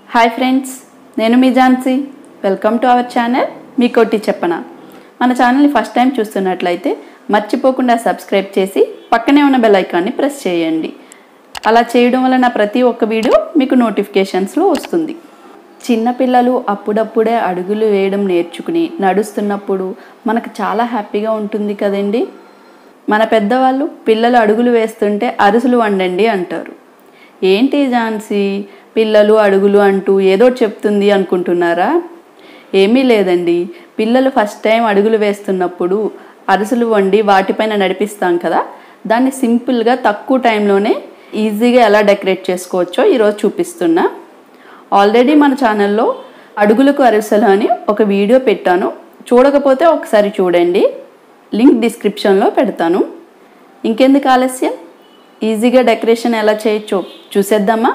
hi friends నేను మీ Jhansi welcome to our channel మీ కొట్టి చెప్పన మన ఛానల్ని ఫస్ట్ టైం చూస్తున్నట్లయితే మర్చిపోకుండా సబ్స్క్రైబ్ చేసి పక్కనే ఉన్న బెల్ ఐకాన్ని ప్రెస్ చేయండి అలా చేయడం వల్ల నా ప్రతి ఒక్క వీడియో మీకు నోటిఫికేషన్స్లో వస్తుంది చిన్నపిల్లలు అప్పుడప్పుడే అడుగులు వేయడం నేర్చుకుని నడుస్తున్నప్పుడు మనకు చాలా హ్యాపీగా ఉంటుంది కదండి మన పెద్దవాళ్ళు పిల్లలు అడుగులు వేస్తుంటే అరుసులు వండండి అంటారు ఏంటి ఝాన్సీ పిల్లలు అడుగులు అంటూ ఏదో చెప్తుంది అనుకుంటున్నారా ఏమీ లేదండి పిల్లలు ఫస్ట్ టైం అడుగులు వేస్తున్నప్పుడు అరుసులు వండి వాటిపైన నడిపిస్తాం కదా దాన్ని సింపుల్గా తక్కువ టైంలోనే ఈజీగా ఎలా డెకరేట్ చేసుకోవచ్చో ఈరోజు చూపిస్తున్నా ఆల్రెడీ మన ఛానల్లో అడుగులకు అరిసెలు అని ఒక వీడియో పెట్టాను చూడకపోతే ఒకసారి చూడండి లింక్ డిస్క్రిప్షన్లో పెడతాను ఇంకెందుకు ఆలస్యం ఈజీగా డెకరేషన్ ఎలా చేయొచ్చో చూసేద్దామా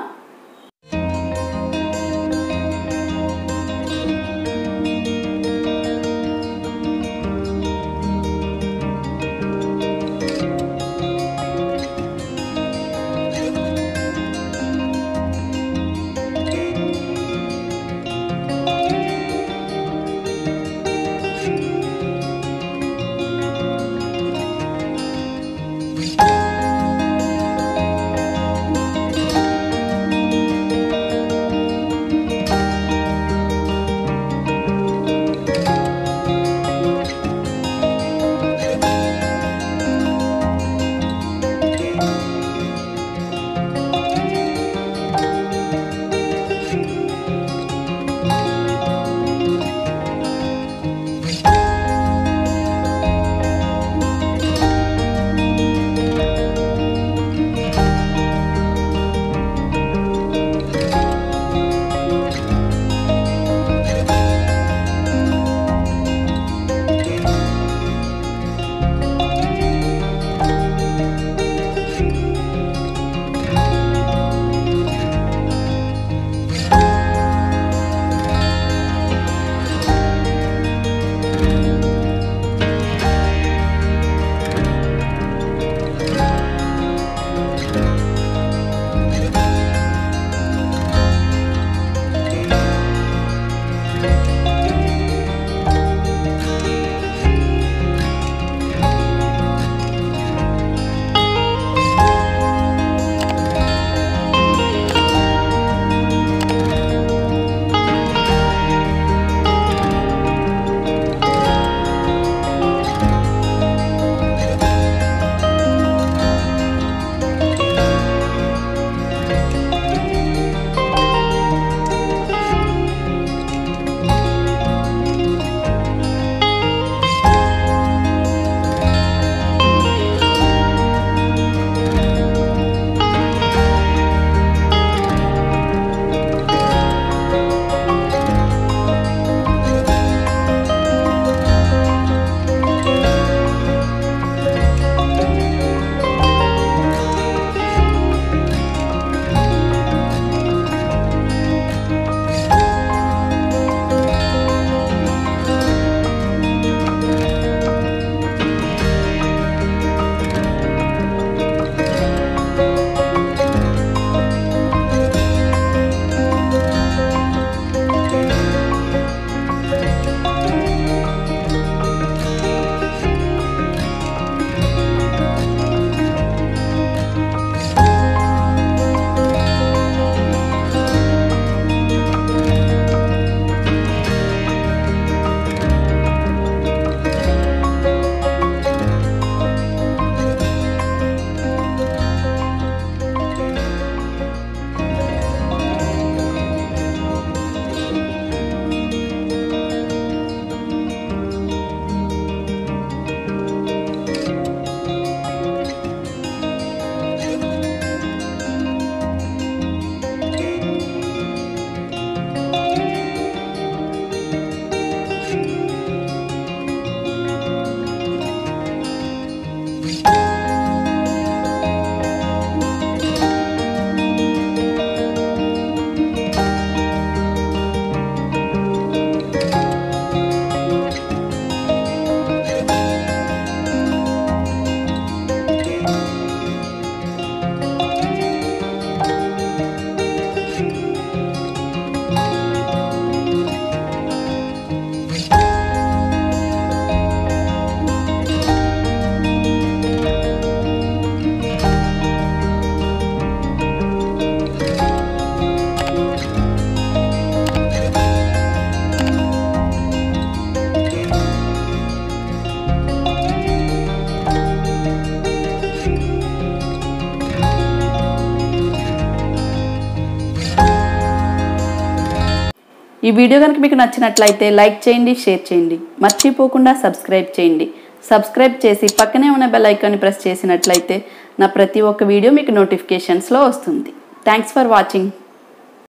ఈ వీడియో కనుక మీకు నచ్చినట్లయితే లైక్ చేయండి షేర్ చేయండి మర్చిపోకుండా సబ్స్క్రైబ్ చేయండి సబ్స్క్రైబ్ చేసి పక్కనే ఉన్న బెల్ ఐకాన్ని ప్రెస్ చేసినట్లయితే నా ప్రతి ఒక్క వీడియో మీకు నోటిఫికేషన్స్లో వస్తుంది థ్యాంక్స్ ఫర్ వాచింగ్